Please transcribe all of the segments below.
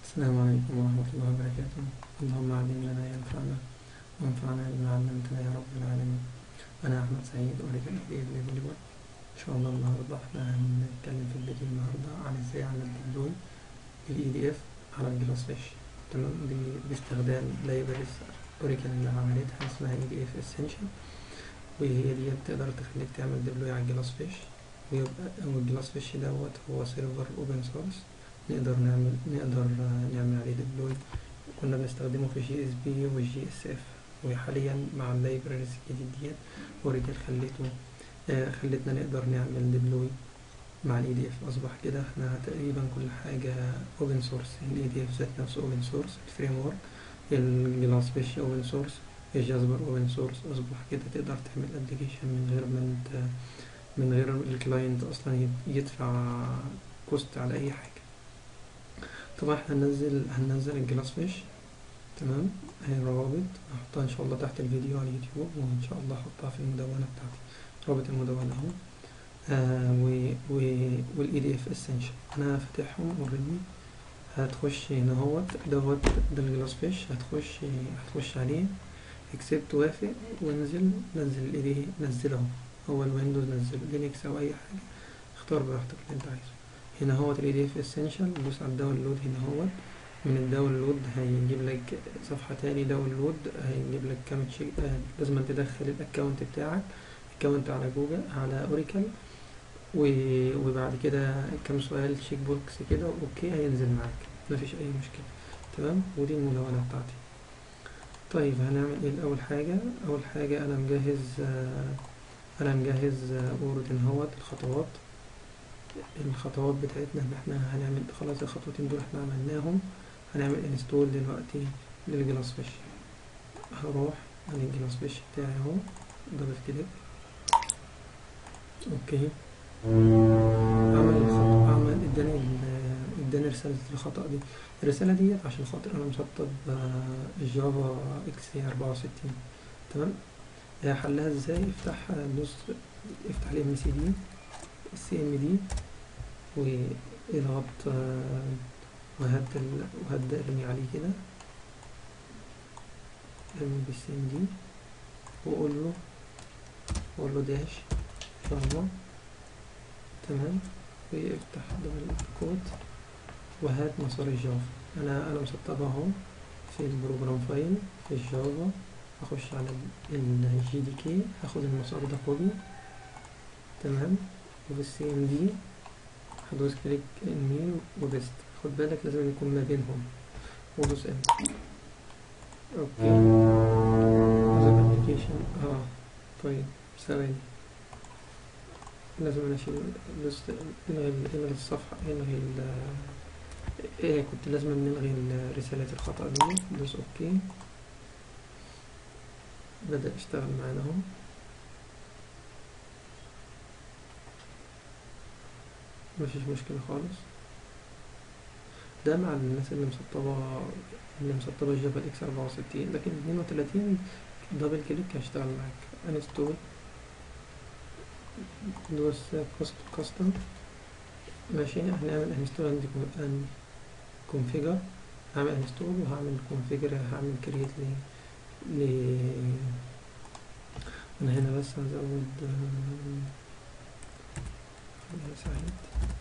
السلام عليكم ورحمة الله وبركاته اللهم علمنا ما ينفعنا وانفعنا بما علمتنا يا رب العالمين أنا أحمد سعيد أوريكل أبيب ليفل إن شاء الله النهاردة احنا هنتكلم في الفيديو النهاردة عن ازاي أعمل ديبلوي ال EDF على الجلاس فيش تمام ب- باستخدام لايبرز أوريكل اللي عملتها اسمها EDF Essential وهي دي تقدر تخليك تعمل ديبلوي على الجلاس فيش ويبقى والجلاس فيش دوت هو سيرفر اوبن سورس نقدر نعمل نقدر آه، نعمل عليه ديبلوي كنا بنستخدمه في جي اس بي والجي اس اف وحاليا مع اللايبراريز الجديد ديت اوريكل خليته آه، خلتنا نقدر نعمل ديبلوي مع الاي دي اف اصبح كده احنا تقريبا كل حاجه اوبن سورس الاي دي اف ذات نفسه اوبن سورس الفريم ورك الجلاس فيش اوبن سورس الجاسبر اوبن سورس اصبح كده تقدر تعمل ابلكيشن من غير ما انت من غير الكلاينت اصلا يد- يدفع كوست على اي حاجه طبعا احنا هننزل هننزل الجلاس فيش تمام اهي الروابط هحطها ان شاء الله تحت الفيديو على اليوتيوب وان شاء الله احطها في المدونة بتاعتي رابط المدونة اهو آه و و والاي دي اف اسينشال انا فاتحهم اوريدي هتخش هنا اهوت دوت ده الجلاس فيش هتخش هتخش عليه اكسبت وافق وانزل نزل الاي دي نزله هو الويندوز نزله لينكس او اي حاجة اختار براحتك اللي انت عايزه هنا هو ال PDF Essential دوس على الداونلود هنا هو من الداونلود هيجيب لك صفحة تاني داونلود هيجيب لك كام تشيك آه لازم تدخل الاكونت بتاعك اكونت على جوجل على اوريكل و- وبعد كده كام سؤال تشيك بوكس كده اوكي هينزل معاك مفيش اي مشكلة تمام ودي المدونة بتاعتي طيب هنعمل ايه اول حاجة اول حاجة انا مجهز آه انا مجهز آه وورد اهوت الخطوات الخطوات بتاعتنا ان احنا هنعمل خلاص الخطوتين دول احنا عملناهم هنعمل انستول دلوقتي للجلاس فيش هروح على الجلاس فيش بتاعي اهو دبل كليك اوكي عمل الخطأ عمل اداني ال- اداني رسالة الخطأ دي الرسالة ديت عشان خاطر انا مسطب آه، الجافا اكس 64 تمام آه، حلها ازاي افتح آه، دوس افتح الام سي دي السي ام دي واضغط آه، وهد ال... وهد ارمي عليه كده ارمي بالسي ام دي وقول له وقول له داش ان شاء الله تمام ويفتح دبل كود وهات مسار الجافا انا انا مسطبها اهو في البروجرام فايل في الجافا اخش على الجي دي كي هاخد المسار ده كوبي تمام وفي السي ام دي هدوس كليك يمين وبيست خد بالك لازم يكون ما بينهم ودوس انتر اوكي هذا الابلكيشن اه طيب ثواني لازم انا اشيل دوس الغي الغي الصفحة الغي ال ايه كنت لازم نلغي ال- رسالة الخطأ دي دوس اوكي بدأ يشتغل معانا اهو مفيش مشكلة خالص ده مع الناس اللي مسطبة اللي مسطبة الجافا اكس أربعة وستين لكن اتنين وتلاتين دبل كليك هيشتغل معاك انستول دوس كاستم ماشي هنعمل انستول عندي ان كونفيجر هعمل انستول وهعمل كونفيجر هعمل كريت ل ل انا هنا بس هزود آه، خليها سعيد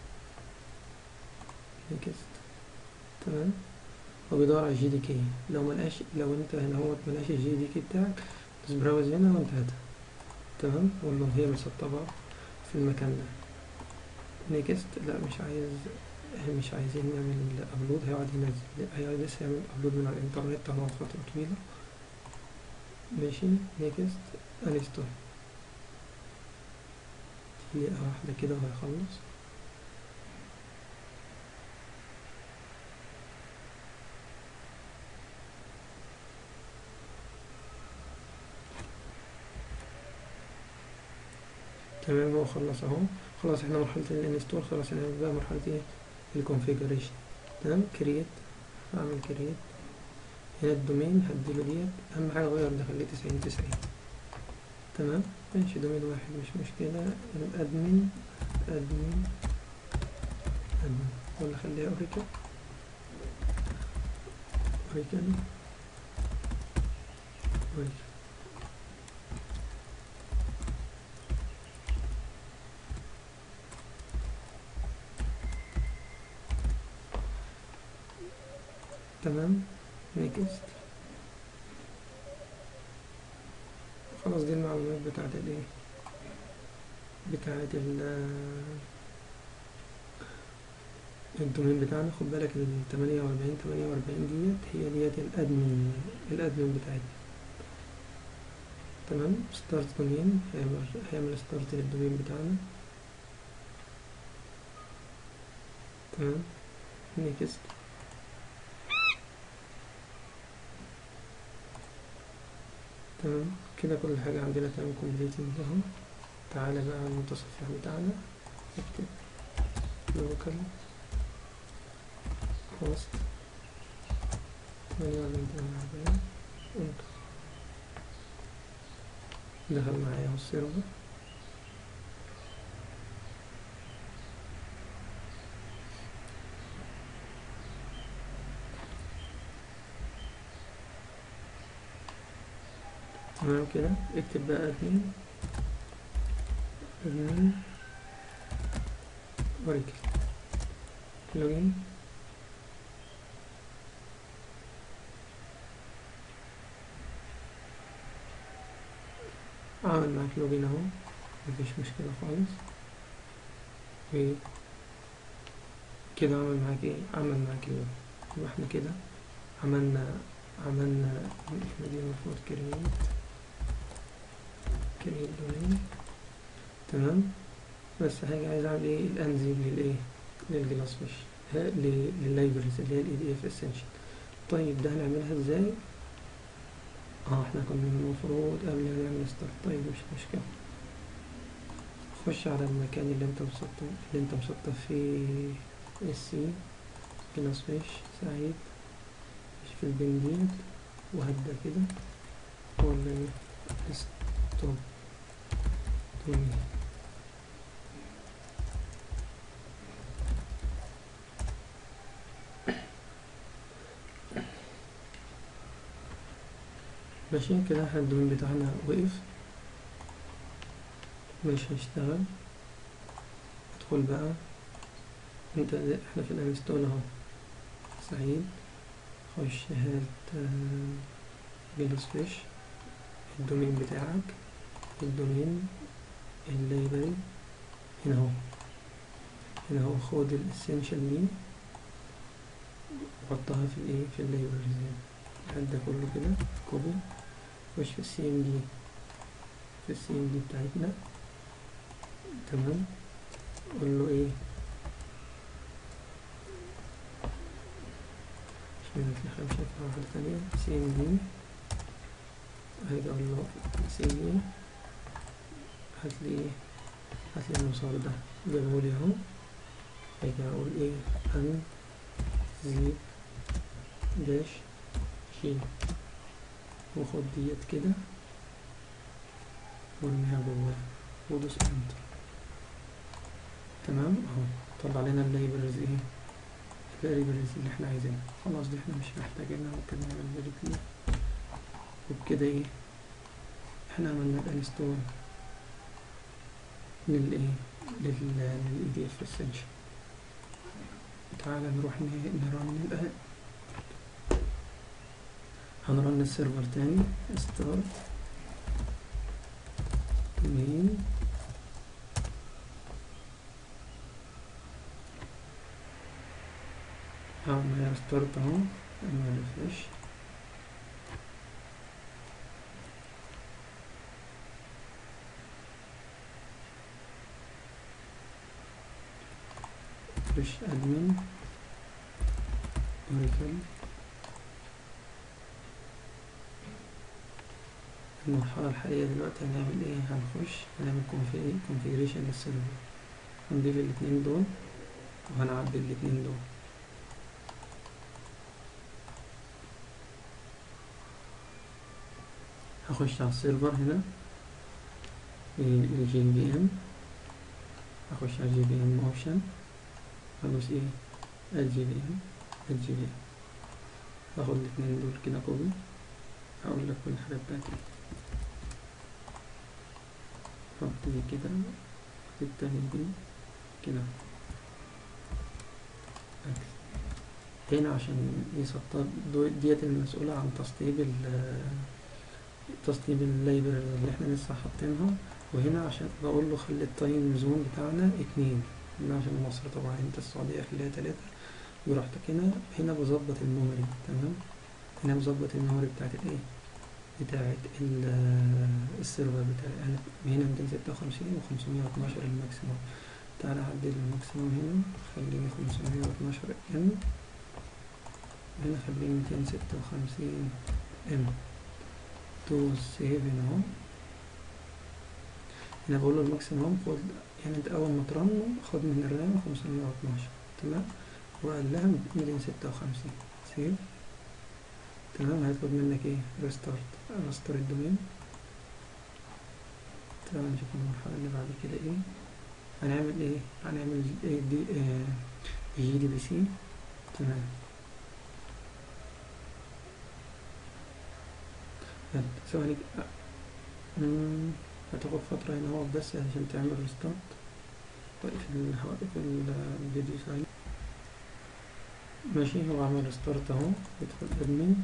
نيكست تمام هو بيدور على الجي دي كي لو ملقاش لو انت هنا هو ملقاش الجي دي كي بتاعك بس براوز هنا وانت هاتها تمام والله هي مسطبة في المكان ده نيكست لا مش عايز مش عايزين نعمل ابلود هيقعد ينزل هيقعد لسه يعمل ابلود من على الانترنت هنقعد فترة طويلة ماشي نيكست انستول دقيقة واحدة كده وهيخلص تمام هو خلص اهو خلاص احنا مرحلة الانستول خلاص احنا بقى مرحلة ايه الكونفيجريشن تمام كرييت اعمل كرييت هنا الدومين هديله ديت اهم حاجة اغير ده خليه تسعين تسعين تمام ماشي دومين واحد مش مشكلة الادمن ادمن ادمن ولا خليها اوريكل اوراكل اوراكل تمام نيكست خلاص دي المعلومات بتاعت الايه بتاعت ال الدومين بتاعنا خد بالك ال 48 48 ديت هي ديت الادمن الادمن بتاعتنا تمام ستارت دومين هيعمل هيعمل ستارت للدومين بتاعنا تمام نيكست تمام كده كل حاجة عندنا تمام كومبليتنج اهو تعالى بقى على المتصفح بتاعنا اكتب لوكال هوست ثمانية وأربعين تمانية وأربعين انتر دخل معايا اهو السيرفر تمام كده اكتب بقى ادمن ادمن اوراكل لوجين عمل معاك لوجين اهو مفيش مشكلة خالص و كده عمل معاك ايه عمل معاك ايه يبقى احنا كده عملنا عملنا احنا دي المفروض كريت كريت دومين تمام بس حاجة عايز اعمل ايه الانزيم للايه للجلاس فيش لللايبرز اللي هي الاي دي اف اسينشال طيب ده هنعملها ازاي اه احنا كنا المفروض قبل ما نعمل ستارت طيب مش مشكلة خش على المكان اللي انت مسطب اللي انت مسطب فيه السي جلاس فيش سعيد مش في البنزين وهبدأ كده ولا ايه ستوب تومي ماشي كده احنا الدومين بتاعنا وقف مش هيشتغل ادخل بقى انت احنا في الانستول اهو سعيد خش هات جلاس فيش الدومين بتاعك الدومين الليبري هنا اهو هنا اهو خد الاسينشال دي وحطها في الايه في الليبرز هات ده كله كده كوبي خش في السي ام دي في السي ام دي بتاعتنا تمام قول له ايه من في خمسة واحدة ثانية سي ام دي هاجي اقول له سي ام دي هاتلي ايه هاتلي المسار ده جابهولي اهو هاجي اقول ايه ان زيب داش شيل واخد ديت كده وارميها جواه ودوس انتر تمام اهو طلع لنا الليبرز ايه الفاريبلز اللي احنا عايزينها خلاص دي احنا مش محتاجينها ممكن نعمل فيريفي وبكده ايه احنا عملنا الانستول للايه لل للاي دي اف اسنشال تعالى نروح نرن الان هنرن السيرفر تاني ستارت مين هعمل ستارت اهو اعمل ريفرش فريش ادمن اوراكل المرحلة الحالية دلوقتي هنعمل ايه هنخش هنعمل كونفيجريشن للسيرفر هنضيف الاتنين دول وهنعدل الاتنين دول هخش على السيرفر هنا الجي بي ام هخش على الجي بي ام اوبشن هدوس ايه الجي بي ام الجي بي ام هاخد الاتنين دول كده كوبي هقول لك كل حاجة بتاعتي حط دي كده التاني دي كده عكس هنا عشان يسطب دو- ديت المسؤولة عن تسطيب ال تسطيب اللايبراري اللي احنا لسه حاطينها وهنا عشان بقول له خلي التايم زون بتاعنا اتنين هنا عشان مصر طبعا انت السعودية خليها تلاتة براحتك هنا هنا بظبط الميموري تمام هنا بظبط الميموري بتاعت الايه بتاعت ال- السيرفر بتاعي انا هنا ميتين ستة وخمسين وخمسمية واتناشر الماكسيموم تعالى اعدل الماكسيموم هنا خليه خمسمية واتناشر ام هنا خليه ميتين ستة وخمسين ام تو سيف هنا اهو هنا بقول له الماكسيموم خد يعني انت اول ما ترن خد من الرام خمسمية واتناشر تمام وقال لها ميتين ستة وخمسين سيف تمام هيطلب منك ايه ريستارت ريستار الدومين تعال نشوف المرحلة اللي بعد كده ايه هنعمل ايه هنعمل ايه دي اه جي دي بي سي تمام يلا ثواني ك- مم، هتاخد فترة هنا اهو بس عشان تعمل ريستارت وقف ال- هوقف ال- الفيديو ثاني ماشي هو عمل ريستارت اهو يدخل ادمن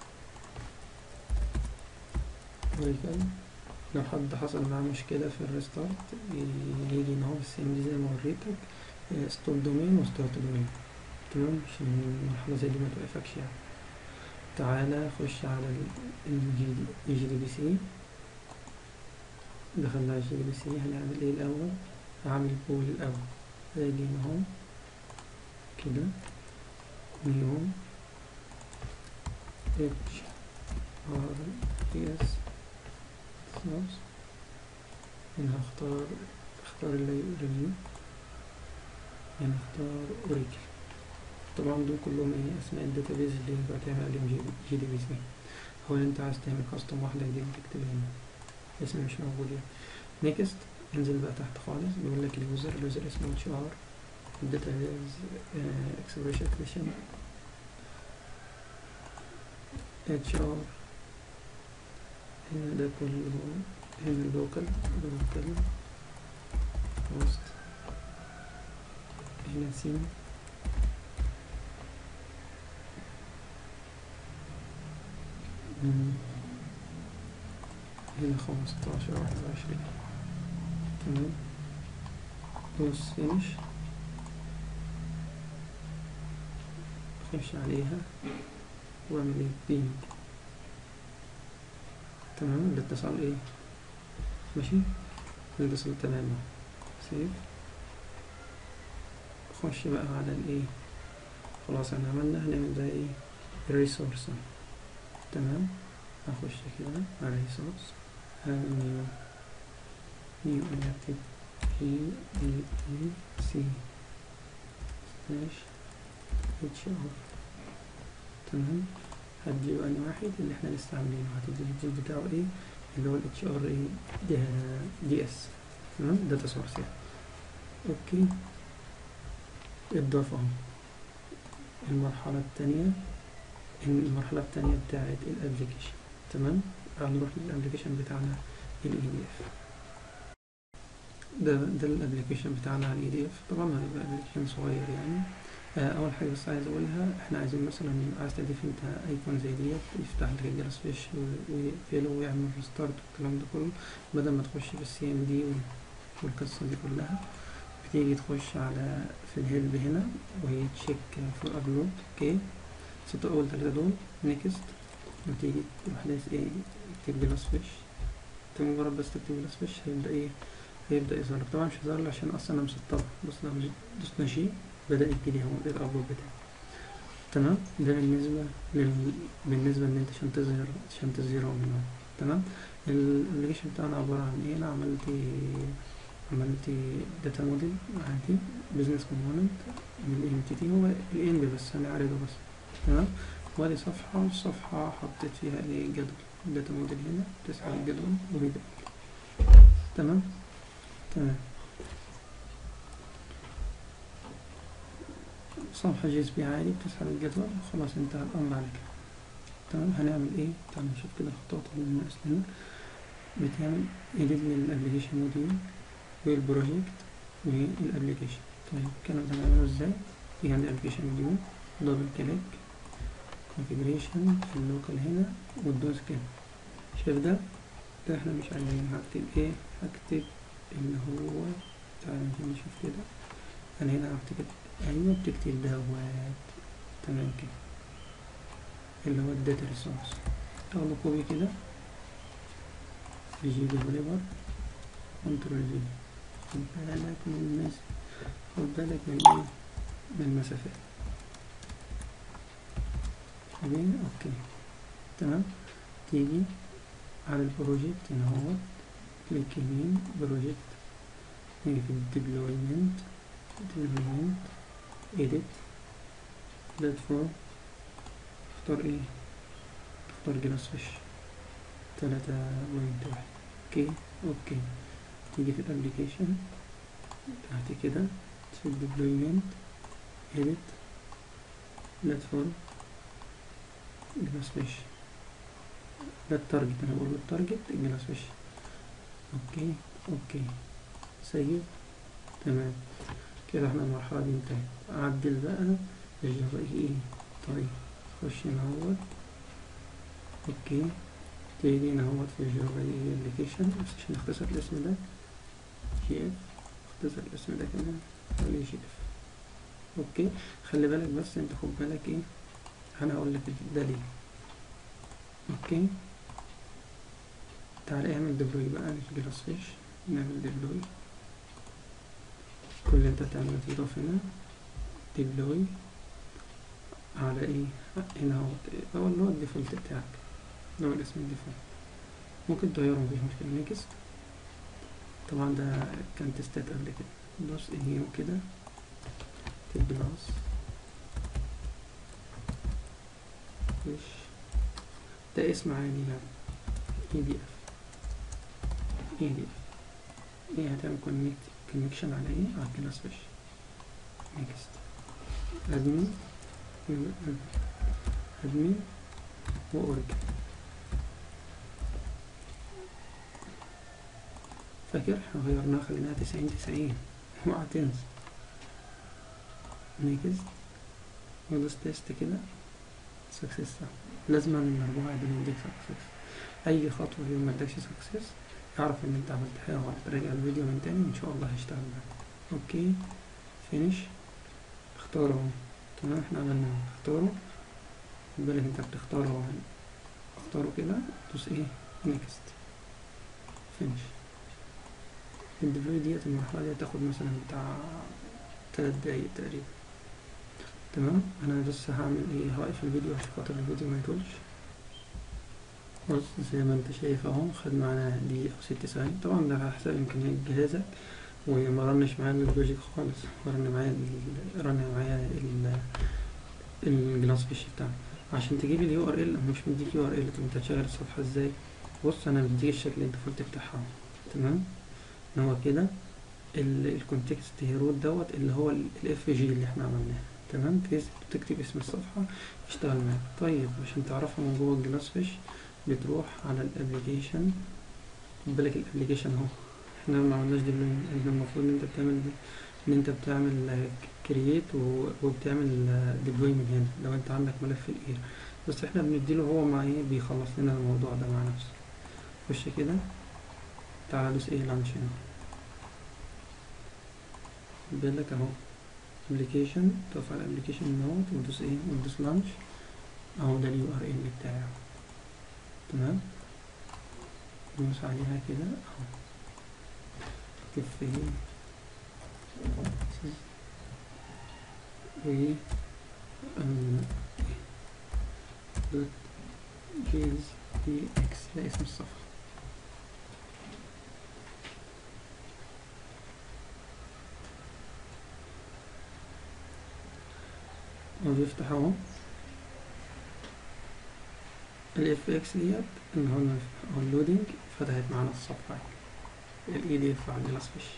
ويكل لو حد حصل معاه مشكلة في الريستارت ي- يجي ان هو بالسين دي زي ما وريتك ستوب دومين وستارت دومين تمام عشان المرحلة زي دي ما توقفكش يعني تعالى خش على الجي دي بي سي دخلنا على الجي دي بي سي هنعمل ايه الأول هعمل بول الأول هاجي هنا اهو كده نيو اتش ار اس خلاص هنا هختار اختار اللايبراري هنا اختار اوريكل طبعا دول كلهم ايه اسماء الداتابيز اللي ينفع تعمل عليهم جي دي بي سي هو اللي انت عايز تعمل كاستم واحدة جديدة تكتب هنا اسم مش موجود يعني نيكست انزل بقى تحت خالص بيقول لك اليوزر اليوزر اسمه اتش ار الداتابيز اكسبريشن كويشن اتش ار هنا ده كله هنا لوكال لوكال هوست هنا سين مم. هنا خمستاشر واحد وعشرين تمام دوس فينش خش عليها واعمل ايه بينج تمام الاتصال ايه ماشي الاتصال تمام اهو. سيف خش بقى على الايه خلاص احنا عملنا هنعمل بقى ايه الريسورس تمام هخش كده على الريسورس هعمل نيو نيو اكتب اي اي اي سي سلاش اتش ار تمام هديله أنهي واحد اللي احنا لسه عاملينه هتدي الجزء بتاعه ايه اللي هو ال HR ايه دي, دي اس تمام داتا سورس يعني اوكي اضاف اهو المرحلة التانية المرحلة التانية بتاعت الابليكيشن تمام هنروح للابليكيشن بتاعنا ال EDF ده ده الابليكيشن بتاعنا على الاي دي اف طبعا هيبقى ابليكيشن صغير يعني آه، اول حاجه بس عايز اقولها احنا عايزين مثلا عايز تضيف انت ايكون زي ديت يفتح لك الجلاس فيش ويقفله ويعمل ريستارت والكلام ده كله بدل ما تخش في السي ام دي والقصه دي كلها بتيجي تخش على في الهيلب هنا وهي تشيك فور ابلود اوكي ست اول ثلاثه دول نيكست وتيجي تروح دايس ايه تكتب جلاس فيش انت مجرد بس تكتب جلاس فيش هيبدا ايه هيبدا يظهر لك طبعا مش هيظهر لك عشان اصلا انا مسطبه بص لو دوسنا شي بدأ يبتدي هو الأبلود بتاعي تمام ده بالنسبة لل... بالنسبة إن أنت عشان تظهر عشان تظهره من هنا تمام الابلكيشن بتاعنا عبارة عن إيه أنا عملت عملت داتا موديل عادي بزنس كومبوننت من الانتيتي هو الإند بس هنعرضه بس تمام وادي صفحة الصفحة حطيت فيها إيه جدول الداتا موديل هنا تسحب الجدول وبيبدأ تمام تمام صفحة جي اس بي عادي بتسحب الجدول خلاص انتهى الأمر على كده تمام هنعمل ايه تعال نشوف كده الخطوات اللي ناقص لنا بتعمل edit للابليكيشن موديول والبروجكت والابليكيشن طيب الكلام ده هنعمله ازاي في عندي ابليكيشن موديول دبل كليك configuration في اللوكال هنا وتدوس كده شايف ده ده احنا مش عايزين هكتب ايه هكتب اللي هو تعالى نشوف كده انا هنا هكتب ايوه بتكتب دوت تمام كده اللي هو الداتا ريسورس تاخده كوبي كده في جي ديفلوبر كنترول في خد بالك من المس خد بالك من ايه من المسافات شايفين اوكي تمام تيجي على البروجكت هنا هو كليك يمين بروجكت نيجي في الديبلويمنت ديبلويمنت edit بلاتفورم اختار ايه اختار جلاس فيش تلاتة بوينت واحد اوكي اوكي تيجي في الابليكيشن تحت كده في الديبلويمنت edit بلاتفورم جلاس فيش ده التارجت انا بقول التارجت جلاس فيش اوكي اوكي سيب تمام كده احنا المرحلة دي انتهت اعدل بقى الجافا ايه طيب خش هنا اهوت اوكي تيجي هنا اهوت في الجافا ايه ابلكيشن بس عشان نختصر الاسم ده جي اف اختصر الاسم ده كمان خليه جي اف اوكي خلي بالك بس انت خد بالك ايه انا هقول لك ده ليه اوكي تعال اعمل ديبلوي بقى للجلاس فيش نعمل ديبلوي كل اللي انت هتعمله تضيف هنا ديبلوي على ايه هنا هو هو اللي هو الديفولت بتاعك اللي هو الاسم الديفولت ممكن تغيره مفيش مشكلة نيكست طبعا ده كان تستات قبل كده دوس انيو كده تبلاس فيش ده اسم عادي يعني اي دي اف اي دي اف ايه هتعمل كونكت كونكشن على ايه على كلاس فيش نيكست ادمن ادمن واورج فاكر احنا غيرناها خليناها تسعين تسعين اوعى تنسى نيكست ودوس تيست كده سكسس لازم ان الاربعة يدينوا يديك سكسس اي خطوة فيهم ما ادكش سكسس اعرف ان انت عملت حاجة غلط راجع الفيديو من تاني ان شاء الله هيشتغل معاك اوكي فينيش اختاره اهو تمام احنا عملنا اختاره خد بالك انت بتختاره اختاره كده دوس ايه نيكست فينيش الديبلوي ديت المرحلة دي هتاخد مثلا بتاع تلات دقايق تقريبا تمام انا بس هعمل ايه هوقف الفيديو عشان خاطر الفيديو ما يطولش بص زي ما انت شايف اهو خد معانا دقيقة او ست ثواني طبعا ده على حسب امكانيات جهازك وما رنش معايا البروجيكت خالص رن معايا ال- رن معايا ال- الجلاس فيش بتاعنا عشان تجيب اليو ار ال مش مديك يو ار ال طب انت هتشغل الصفحة ازاي بص انا مديك الشكل الديفولت بتاعها اهو. تمام ان هو كده الكونتكست هيرود دوت اللي هو الاف جي اللي احنا عملناه تمام بحيث تكتب اسم الصفحة يشتغل معاك طيب عشان تعرفها من جوه الجلاس فيش بتروح على الابليكيشن خد بالك الابليكيشن اهو احنا ما عملناش دي احنا المفروض ان انت بتعمل ان انت بتعمل كرييت وبتعمل ديبلوي من هنا لو انت عندك ملف الاير بس احنا بنديله هو مع ايه بيخلص لنا الموضوع ده مع نفسه خش كده تعالى دوس ايه لانش هنا خد بالك اهو ابلكيشن تقف على الابلكيشن نوت وتدوس ايه وتدوس لانش اهو ده اليو ار ال بتاعه تمام دوس عليها كده اهو اكتب فيه و ام دوت جيز دي اكس ده اسم الصفحة وبيفتح اهو الاف اكس ديت ان هو اللودنج فتحت معانا الصفحة الاي دي اف على الجلاس فيش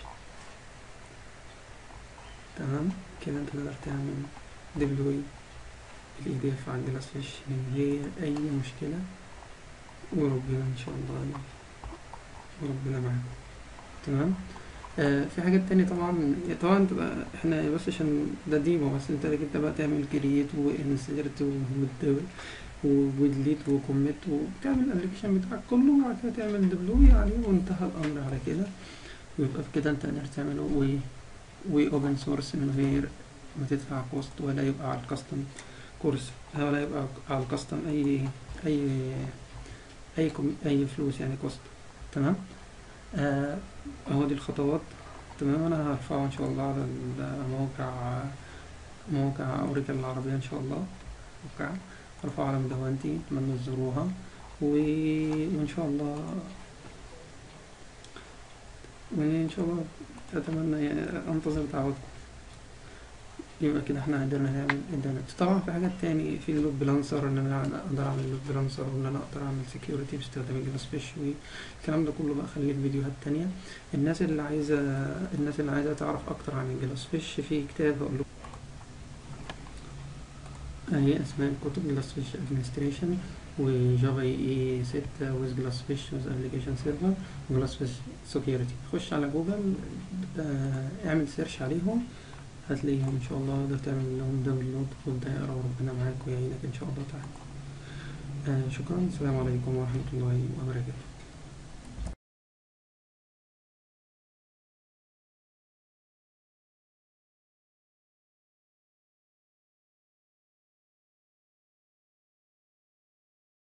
تمام كده انت تقدر تعمل ديبلوي الاي دي اف على الجلاس فيش من غير اي مشكلة وربنا ان شاء الله وربنا معاكم تمام آه في حاجات تانية طبعا طبعا تبقى احنا بس عشان ده ديمو بس انت انت بقى تعمل كرييت وانسيرت وديليت وكوميت وبتعمل الابلكيشن بتاعك كله وبعد كده تعمل ديبلوي عليه وانتهى الامر على كده ويبقى كده انت قدرت تعمله و واوبن سورس من غير ما تدفع كوست ولا يبقى على الكاستم كورس ولا يبقى على الكاستم اي اي اي كم اي فلوس يعني كوست تمام آه اهو دي الخطوات تمام انا هرفعه ان شاء الله على الموقع موقع اوريكل العربية ان شاء الله موقع هرفعه على مدونتي اتمنى تزوروها وان شاء الله وان شاء الله اتمنى يعني انتظر دعوتكم يبقى كده احنا قدرنا نعمل انترنت طبعا في حاجات تاني في اللود بلانسر ان انا اقدر اعمل لود بلانسر وان انا اقدر اعمل سكيورتي باستخدام الجلاس فيش والكلام ده كله بقى خليه في فيديوهات تانية الناس اللي عايزة الناس اللي عايزة تعرف اكتر عن الجلاس فيش في كتاب هقول لكم هي اسماء الكتب جلاس فيش ادمنستريشن وجافا اي 6 ويز جلاس فيش ويز ابلكيشن سيرفر وجلاس فيش سكيورتي خش على جوجل اه اعمل سيرش عليهم هتلاقيهم ان شاء الله تقدر تعمل لهم داونلود وابدا اقرا وربنا معاك ويعينك ان شاء الله تعالى آه شكرا السلام عليكم ورحمه الله وبركاته